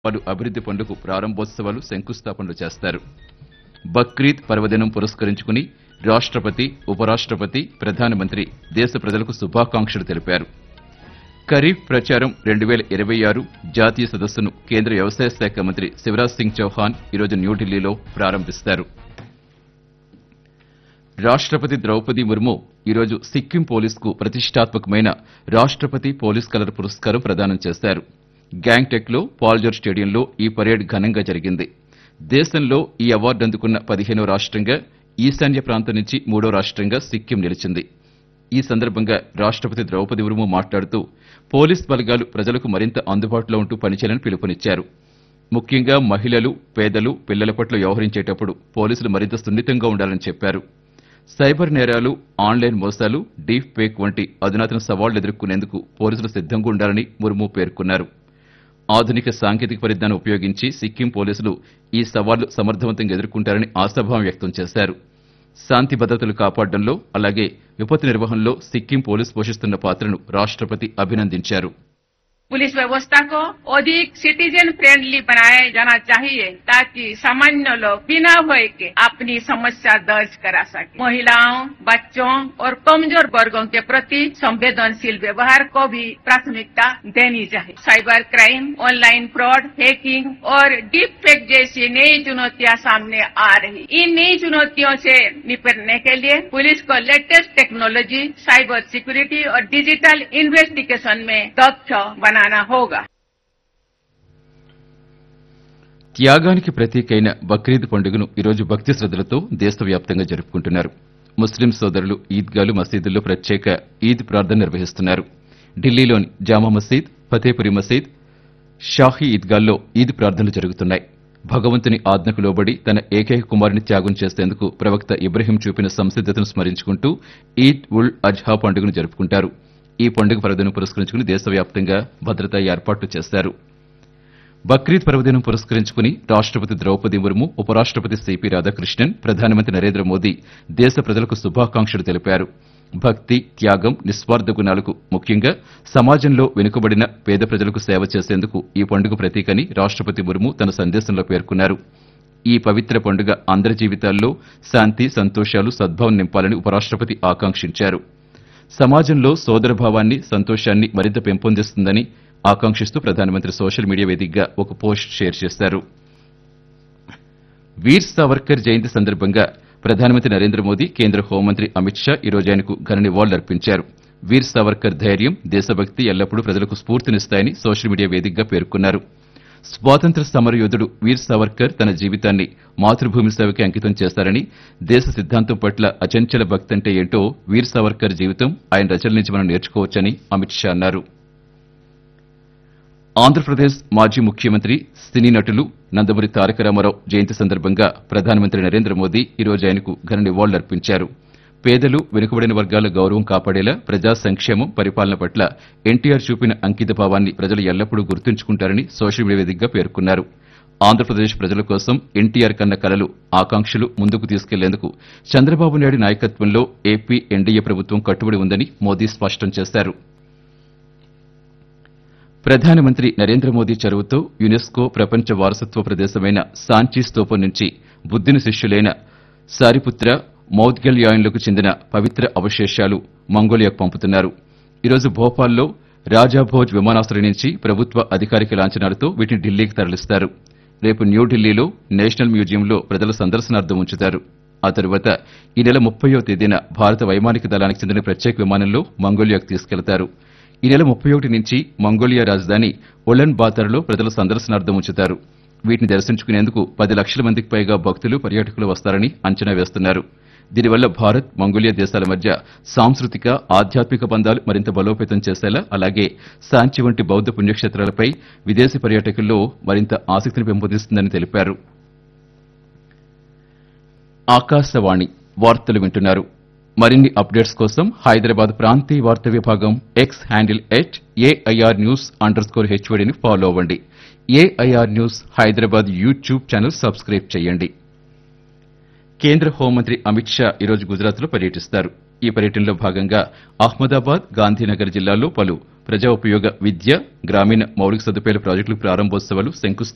పలు అభివృద్ధి పనులకు ప్రారంభోత్సవాలు శంకుస్థాపనలు చేస్తారు బక్రీద్ పర్వదినం పురస్కరించుకుని రాష్ట్రపతి ఉపరాష్ట్రపతి ప్రధానమంత్రి దేశ ప్రజలకు శుభాకాంక్షలు తెలిపారు ఖరీఫ్ ప్రచారం రెండు వేల ఇరవై ఆరు జాతీయ సదస్సును కేంద్ర వ్యవసాయ శాఖ మంత్రి శివరాజ్ సింగ్ చౌహాన్ ఈరోజు న్యూఢిల్లీలో ప్రారంభిస్తారు రాష్ట్రపతి ద్రౌపది ముర్ము ఈరోజు సిక్కిం పోలీసుకు ప్రతిష్టాత్మకమైన రాష్ట్రపతి పోలీస్ కలర్ పురస్కారం ప్రదానం చేశారు గ్యాంగ్టెక్ లో పాల్జోర్ స్టేడియంలో ఈ పరేడ్ ఘనంగా జరిగింది దేశంలో ఈ అవార్డు అందుకున్న పదిహేనో రాష్ట్రంగా ఈశాన్య ప్రాంతం నుంచి మూడో రాష్ట్రంగా సిక్కిం నిలిచింది ఈ సందర్భంగా రాష్ట్రపతి ద్రౌపది ముర్ము మాట్లాడుతూ పోలీస్ బలగాలు ప్రజలకు మరింత అందుబాటులో ఉంటూ పనిచేయాలని పిలుపునిచ్చారు ముఖ్యంగా మహిళలు పేదలు పిల్లల పట్ల వ్యవహరించేటప్పుడు పోలీసులు మరింత సున్నితంగా ఉండాలని చెప్పారు సైబర్ నేరాలు ఆన్లైన్ మోసాలు డీప్ ఫేక్ వంటి అధునాతన సవాళ్లు ఎదుర్కొనేందుకు పోలీసులు సిద్ధంగా ఉండాలని ముర్ము పేర్కొన్నారు ఆధునిక సాంకేతిక పరిజ్ఞానం ఉపయోగించి సిక్కిం పోలీసులు ఈ సవాళ్లు సమర్థవంతంగా ఎదుర్కొంటారని ఆశాభావం వ్యక్తం చేశారు శాంతి భద్రతలు కాపాడడంలో అలాగే విపత్తు నిర్వహణలో సిక్కిం పోలీసు పోషిస్తున్న పాత్రను రాష్ట్రపతి అభినందించారు पुलिस व्यवस्था को अधिक सिटीजन फ्रेंडली बनाया जाना चाहिए ताकि सामान्य लोग बिना भय के अपनी समस्या दर्ज करा सके महिलाओं बच्चों और कमजोर वर्गों के प्रति संवेदनशील व्यवहार को भी प्राथमिकता देनी चाहिए cyber crime online fraud hacking और डीप फेक जैसी नई चुनौतियां सामने आ रही इन नई चुनौतियों से निपटने के लिए पुलिस को लेटेस्ट टेक्नोलॉजी साइबर सिक्योरिटी और डिजिटल इन्वेस्टिगेशन में दक्ष बनाना होगा త్యాగానికి ప్రతీకైన బక్రీద్ పండుగను ఈరోజు భక్తి శ్రద్దలతో దేశవ్యాప్తంగా జరుపుకుంటున్నారు ముస్లిం సోదరులు ఈద్గాలు మసీదుల్లో ప్రత్యేక ఈద్ ప్రార్థన నిర్వహిస్తున్నారు ఢిల్లీలోని జామా మసీద్ ఫతేపురి మసీద్ షాహీ ఈద్గాల్లో ఈద్ ప్రార్థనలు జరుగుతున్నాయి భగవంతుని ఆజ్ఞకు లోబడి తన ఏకైక కుమారుని త్యాగం చేసేందుకు ప్రవక్త ఇబ్రహీం చూపిన సంసిద్ధతను స్మరించుకుంటూ ఈద్ ఉల్ అజ్హా పండుగను జరుపుకుంటారు ఈ పండుగ పర్వదినం పురస్కరించుకుని దేశవ్యాప్తంగా భద్రతా ఏర్పాట్లు చేశారు బక్రీద్ పర్వదినం పురస్కరించుకుని రాష్ట్రపతి ద్రౌపది ముర్ము ఉపరాష్ట్రపతి సిపి రాధాకృష్ణన్ ప్రధానమంత్రి నరేంద్ర మోదీ దేశ ప్రజలకు శుభాకాంక్షలు తెలిపారు భక్తి త్యాగం నిస్వార్థ గుణాలకు ముఖ్యంగా సమాజంలో వెనుకబడిన పేద ప్రజలకు సేవ చేసేందుకు ఈ పండుగ ప్రతీకని రాష్ట్రపతి ముర్ము తన సందేశంలో పేర్కొన్నారు ఈ పవిత్ర పండుగ అందరి జీవితాల్లో శాంతి సంతోషాలు సద్భావం నింపాలని ఉపరాష్ట్రపతి ఆకాంక్షించారు సమాజంలో సోదరభావాన్ని సంతోషాన్ని మరింత పెంపొందిస్తుందని ఆకాంక్షిస్తూ ప్రధానమంత్రి సోషల్ మీడియా వేదికగా ఒక పోస్ట్ షేర్ చేశారు వీర్ సావర్కర్ జయంతి సందర్భంగా ప్రధానమంత్రి నరేంద్ర మోదీ కేంద్ర హోంమంత్రి అమిత్ షా ఈ రోజు ఆయనకు ఘన నివాళులర్పించారు వీర్ సావర్కర్ ధైర్యం దేశభక్తి ఎల్లప్పుడూ ప్రజలకు స్ఫూర్తినిస్తాయని సోషల్ మీడియా వేదికగా పేర్కొన్నారు స్వాతంత్ర సమరయోధుడు వీర్ సావర్కర్ తన జీవితాన్ని మాతృభూమి సేవకి అంకితం చేశారని దేశ సిద్ధాంతం పట్ల అచంచల భక్తి అంటే ఏంటో వీర్ సావర్కర్ జీవితం ఆయన రచనల నుంచి మనం నేర్చుకోవచ్చని అమిత్ షా అన్నారు ఆంధ్రప్రదేశ్ మాజీ ముఖ్యమంత్రి సినీ నటులు నందమూరి తారక రామారావు జయంతి సందర్భంగా ప్రధానమంత్రి నరేంద్ర మోదీ ఈ రోజు ఆయనకు ఘన నివాళులర్పించారు పేదలు వెనుకబడిన వర్గాల గౌరవం కాపాడేలా ప్రజా సంక్షేమం పరిపాలన పట్ల ఎన్టీఆర్ చూపిన అంకిత భావాన్ని ప్రజలు ఎల్లప్పుడూ గుర్తుంచుకుంటారని సోషల్ మీడియా వేదికగా పేర్కొన్నారు ఆంధ్రప్రదేశ్ ప్రజల కోసం ఎన్టీఆర్ కన్న కలలు ఆకాంక్షలు ముందుకు తీసుకెళ్లేందుకు చంద్రబాబు నాయుడు నాయకత్వంలో ఏపీ ఎన్డీఏ ప్రభుత్వం కట్టుబడి ఉందని మోదీ స్పష్టం చేశారు ప్రధానమంత్రి నరేంద్ర మోదీ చొరవతో యునెస్కో ప్రపంచ వారసత్వ ప్రదేశమైన సాంచీ స్తూపం నుంచి బుద్ధిని శిష్యులైన సారిపుత్ర మౌద్గల్యాయన్లకు చెందిన పవిత్ర అవశేషాలు మంగోలియాకు పంపుతున్నారు ఈరోజు భోపాల్లో రాజాభోజ్ విమానాశ్రయం నుంచి ప్రభుత్వ అధికారిక లాంఛనాలతో వీటిని ఢిల్లీకి తరలిస్తారు రేపు న్యూఢిల్లీలో నేషనల్ మ్యూజియంలో ప్రజల సందర్శనార్థం ఉంచుతారు ఆ తరువాత ఈ నెల ముప్పయో తేదీన భారత వైమానిక దళానికి చెందిన ప్రత్యేక విమానంలో మంగోలియాకు తీసుకెళ్తారు ఈ నెల ముప్పై ఒకటి నుంచి మంగోలియా రాజధాని ఒలన్ బాతర్లో ప్రజల సందర్శనార్థం ఉంచుతారు వీటిని దర్శించుకునేందుకు పది లక్షల మందికి పైగా భక్తులు పర్యాటకులు వస్తారని అంచనా వేస్తున్నారు దీనివల్ల భారత్ మంగోలియా దేశాల మధ్య సాంస్కృతిక ఆధ్యాత్మిక బంధాలు మరింత బలోపేతం చేసేలా అలాగే సాంచి వంటి బౌద్ధ పుణ్యక్షేత్రాలపై విదేశీ పర్యాటకుల్లో మరింత ఆసక్తిని పెంపొందిస్తుందని తెలిపారు ఆకాశవాణి వార్తలు వింటున్నారు మరిన్ని అప్డేట్స్ కోసం హైదరాబాద్ ప్రాంతీయ వార్తా విభాగం X handle at AIR news underscore స్కోర్ హెచ్వడిని ఫాలో అవ్వండి AIR news Hyderabad YouTube channel subscribe చేయండి కేంద్ర హోంమంత్రి అమిత్ షా ఈరోజు గుజరాత్లో పర్యటిస్తారు ఈ పర్యటనలో భాగంగా అహ్మదాబాద్ గాంధీనగర్ జిల్లాల్లో పలు ప్రజా ఉపయోగ విద్య గ్రామీణ మౌలిక సదుపాయాల ప్రాజెక్టుల ప్రారంభోత్సవాలు శంకుస్థాపన